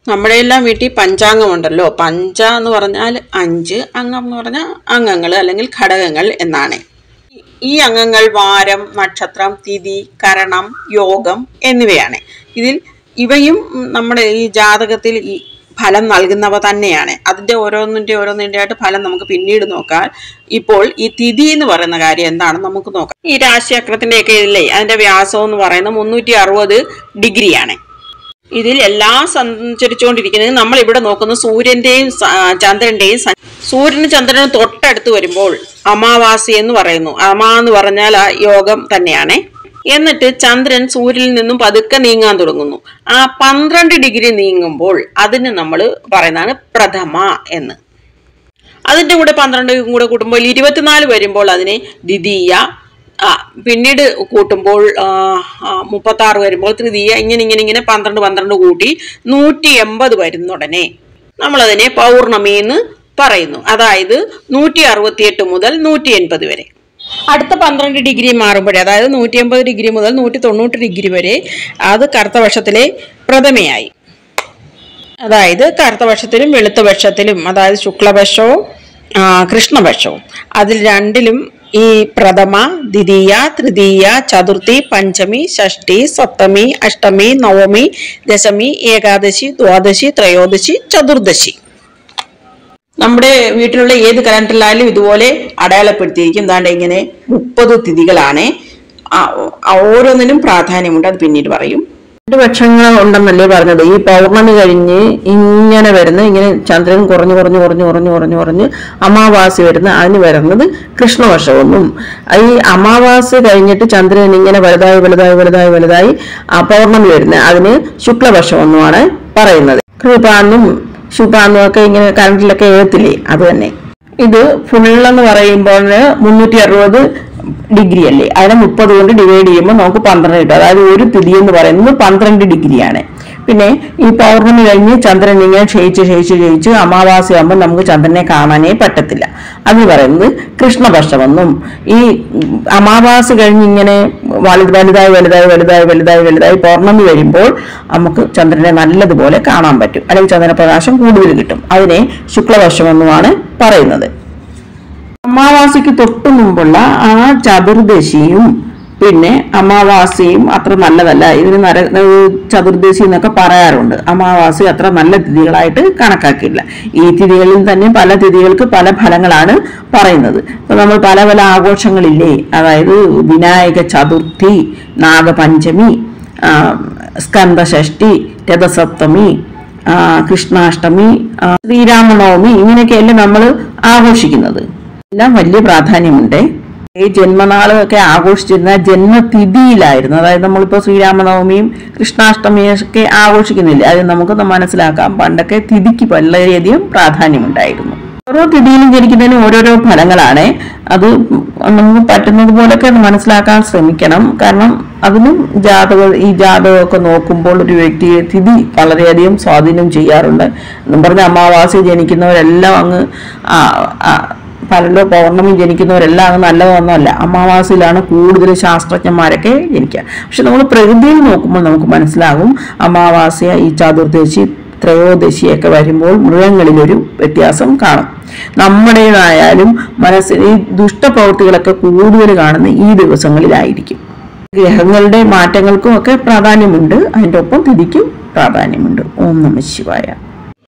നമ്മുടെ എല്ലാം വീട്ടിൽ പഞ്ചാംഗമുണ്ടല്ലോ പഞ്ച എന്ന് പറഞ്ഞാൽ അഞ്ച് അംഗം എന്ന് പറഞ്ഞാൽ അംഗങ്ങൾ അല്ലെങ്കിൽ ഘടകങ്ങൾ എന്നാണ് ഈ അംഗങ്ങൾ വാരം നക്ഷത്രം തിഥി കരണം യോഗം എന്നിവയാണ് ഇതിൽ ഇവയും ഉം, നമ്മുടെ ഈ ജാതകത്തിൽ ഈ ഫലം നൽകുന്നവ തന്നെയാണ് അതിൻ്റെ ഓരോന്നിൻ്റെ ഓരോന്നിൻ്റെ ആയിട്ട് ഫലം നമുക്ക് പിന്നീട് നോക്കാം ഇപ്പോൾ ഈ തിഥി എന്ന് പറയുന്ന കാര്യം എന്താണെന്ന് നമുക്ക് നോക്കാം ഈ രാശിചക്രത്തിൻ്റെ ഒക്കെ ഇതിലെ അതിൻ്റെ വ്യാസം എന്ന് പറയുന്നത് മുന്നൂറ്റി അറുപത് ഡിഗ്രിയാണ് ഇതിൽ എല്ലാം സഞ്ചരിച്ചുകൊണ്ടിരിക്കുന്നത് നമ്മൾ ഇവിടെ നോക്കുന്ന സൂര്യന്റെയും സ- ആ, ചന്ദ്രന്റെയും സ- സൂര്യനും ചന്ദ്രനും തൊട്ടടുത്ത് വരുമ്പോൾ അമാവാസി എന്ന് പറയുന്നു അമാ എന്ന് പറഞ്ഞാൽ ആ യോഗം തന്നെയാണ് എന്നിട്ട് ചന്ദ്രൻ സൂര്യനിൽ നിന്നും പതുക്കെ നീങ്ങാൻ തുടങ്ങുന്നു ആ പന്ത്രണ്ട് ഡിഗ്രി നീങ്ങുമ്പോൾ അതിന് നമ്മൾ പറയുന്നതാണ് പ്രഥമ എന്ന് അതിന്റെ കൂടെ പന്ത്രണ്ട് കൂടെ കൂട്ടുമ്പോൾ ഇരുപത്തിനാല് വരുമ്പോൾ അതിനെ ദ്വിതീയ ആ, പിന്നീട് കൂട്ടുമ്പോൾ മുപ്പത്തി ആറ് വരുമ്പോൾ തൃതീയ ഇങ്ങനെ ഇങ്ങനെ ഇങ്ങനെ പന്ത്രണ്ട് പന്ത്രണ്ട് കൂട്ടി നൂറ്റി എൺപത് വരുന്നുടനെ നമ്മളതിനെ പൗർണമി എന്ന് പറയുന്നു അതായത് നൂറ്റി അറുപത്തിയെട്ട് മുതൽ നൂറ്റി എൺപത് വരെ അടുത്ത പന്ത്രണ്ട് ഡിഗ്രി മാറുമ്പോഴേ അതായത് നൂറ്റി എൺപത് ഡിഗ്രി മുതൽ നൂറ്റി തൊണ്ണൂറ് ഡിഗ്രി വരെ അത് കറുത്ത വർഷത്തിലെ പ്രഥമയായി അതായത് കറുത്ത പക്ഷത്തിലും വെളുത്ത പക്ഷത്തിലും അതായത് ശുക്ലപക്ഷവും ആ, കൃഷ്ണപക്ഷവും അതിൽ രണ്ടിലും ഈ പ്രഥമ ദ്വിതീയ തൃതീയ ചതുർത്ഥി പഞ്ചമി ഷഷ്ടി സപ്തമി അഷ്ടമി നവമി ദശമി ഏകാദശി ദ്വാദശി ത്രയോദശി ചതുർദശി നമ്മുടെ വീട്ടിലുള്ള ഏത് കലണ്ടറിലായാലും ഇതുപോലെ അടയാളപ്പെടുത്തിയിരിക്കും ദാണ്ട് ഇങ്ങനെ മുപ്പത് തിഥികളാണ് ആ, ആ, ഓരോന്നിനും പ്രാധാന്യമുണ്ട് അത് പിന്നീട് പറയും രണ്ട് പക്ഷങ്ങൾ ഉണ്ടെന്നല്ലേ പറഞ്ഞത് ഈ പൗർണമി കഴിഞ്ഞ് ഇങ്ങനെ വരുന്ന ഇങ്ങനെ ചന്ദ്രൻ കുറഞ്ഞു കുറഞ്ഞു കുറഞ്ഞു കുറഞ്ഞു കുറഞ്ഞു കുറഞ്ഞ് അമാവാസി വരുന്ന അതിന് വരുന്നത് കൃഷ്ണവർഷമെന്നും ഈ അമാവാസി കഴിഞ്ഞിട്ട് ചന്ദ്രൻ ഇങ്ങനെ വലുതായി വലുതായി വലുതായി വലുതായി ആ പൗർണമി വരുന്ന അതിന് ശുക്ലവർഷമെന്നുമാണ് പറയുന്നത് കൃപാന്നും ശുഭാന്നും ഒക്കെ ഇങ്ങനെ കറണ്ടിലൊക്കെ എഴുത്തില്ലേ അത് തന്നെ ഇത് ഫുള്ളെന്ന് പറയുമ്പോൾ മുന്നൂറ്റി അറുപത് ഡിഗ്രി അല്ലേ അതിനെ മുപ്പത് കൊണ്ട് ഡിവൈഡ് ചെയ്യുമ്പോൾ നമുക്ക് പന്ത്രണ്ട് കിട്ടും അതായത് ഒരു തിഥി എന്ന് പറയുന്നത് പന്ത്രണ്ട് ഡിഗ്രിയാണ് പിന്നെ ഈ പൗർണമി കഴിഞ്ഞ് ചന്ദ്രൻ ഇങ്ങനെ ക്ഷയിച്ച് ക്ഷയിച്ച് ക്ഷയിച്ച് അമാവാസി ആകുമ്പോൾ നമുക്ക് ചന്ദ്രനെ കാണാനേ പറ്റത്തില്ല അത് പറയുന്നത് കൃഷ്ണപക്ഷമെന്നും ഈ അമാവാസി കഴിഞ്ഞ് ഇങ്ങനെ വലു- വലുതായി വലുതായി വലുതായി വലുതായി വലുതായി പൗർണമി വരുമ്പോൾ നമുക്ക് ചന്ദ്രനെ നല്ലതുപോലെ കാണാൻ പറ്റും അല്ലെങ്കിൽ ചന്ദ്രപ്രകാശം കൂടുതൽ കിട്ടും അതിനെ ശുക്ലപക്ഷമെന്നുമാണ് പറയുന്നത് അമാവാസിക്ക് തൊട്ടു മുമ്പുള്ള ആ ചതുർദശിയും പിന്നെ അമാവാസിയും അത്ര നല്ലതല്ല ഇതിന് നര ഏഹ് ചതുർദശി എന്നൊക്കെ പറയാറുണ്ട് അമാവാസി അത്ര നല്ല തിഥികളായിട്ട് കണക്കാക്കിയില്ല ഈ തിഥികളിൽ തന്നെ പല തിഥികൾക്ക് പല ഫലങ്ങളാണ് പറയുന്നത് ഇപ്പൊ നമ്മൾ പല പല ആഘോഷങ്ങളില്ലേ അതായത് വിനായക ചതുർത്ഥി നാഗപഞ്ചമി ആ, സ്കന്ദഷഷ്ടി രഥസപ്തമി ആ, കൃഷ്ണാഷ്ടമി ആ, ശ്രീരാമനവമി ഇങ്ങനെയൊക്കെയല്ലേ നമ്മൾ ആഘോഷിക്കുന്നത് എല്ലാം വലിയ പ്രാധാന്യമുണ്ട് ഈ ജന്മനാളൊക്കെ ആഘോഷിച്ചിരുന്ന ജന്മതിഥിയിലായിരുന്നു അതായത് നമ്മളിപ്പോൾ ശ്രീരാമനവമിയും കൃഷ്ണാഷ്ടമിയും ഒക്കെ ആഘോഷിക്കുന്നില്ലേ അത് നമുക്ക് മനസ്സിലാക്കാം പണ്ടൊക്കെ തിഥിക്ക് വളരെയധികം പ്രാധാന്യമുണ്ടായിരുന്നു ഓരോ തിഥിയിലും ജനിക്കുന്നതിന് ഓരോരോ ഫലങ്ങളാണ് അത് നമുക്ക് പറ്റുന്നത് പോലൊക്കെ അത് മനസ്സിലാക്കാൻ ശ്രമിക്കണം കാരണം അതിനും ജാതക ഈ ജാതകമൊക്കെ നോക്കുമ്പോൾ ഒരു വ്യക്തിയെ തിഥി വളരെയധികം സ്വാധീനം ചെയ്യാറുണ്ട് എന്നും പറഞ്ഞ അമാവാസി ജനിക്കുന്നവരെല്ലാം അങ്ങ് ആ, ആ, പലല്ലോ പൗർണമി ജനിക്കുന്നവരെല്ലാം അങ്ങ് നല്ലതൊന്നുമല്ല അമാവാസിയിലാണ് കൂടുതൽ ശാസ്ത്രജ്ഞന്മാരൊക്കെ ജനിക്കുക പക്ഷെ നമ്മൾ പ്രകൃതിയിൽ നോക്കുമ്പോൾ നമുക്ക് മനസ്സിലാകും അമാവാസ്യ ഈ ചതുർദശി ത്രയോദശിയൊക്കെ വരുമ്പോൾ മൃഗങ്ങളിലൊരു വ്യത്യാസം കാണും നമ്മുടേതായാലും മനസ്സിൽ ഈ ദുഷ്ടപ്രവൃത്തികളൊക്കെ കൂടുതൽ കാണുന്ന ഈ ദിവസങ്ങളിലായിരിക്കും ഗ്രഹങ്ങളുടെ മാറ്റങ്ങൾക്കും ഒക്കെ പ്രാധാന്യമുണ്ട് അതിൻ്റെ ഒപ്പം തിഥിക്കും പ്രാധാന്യമുണ്ട് ഓം നമ ശിവായ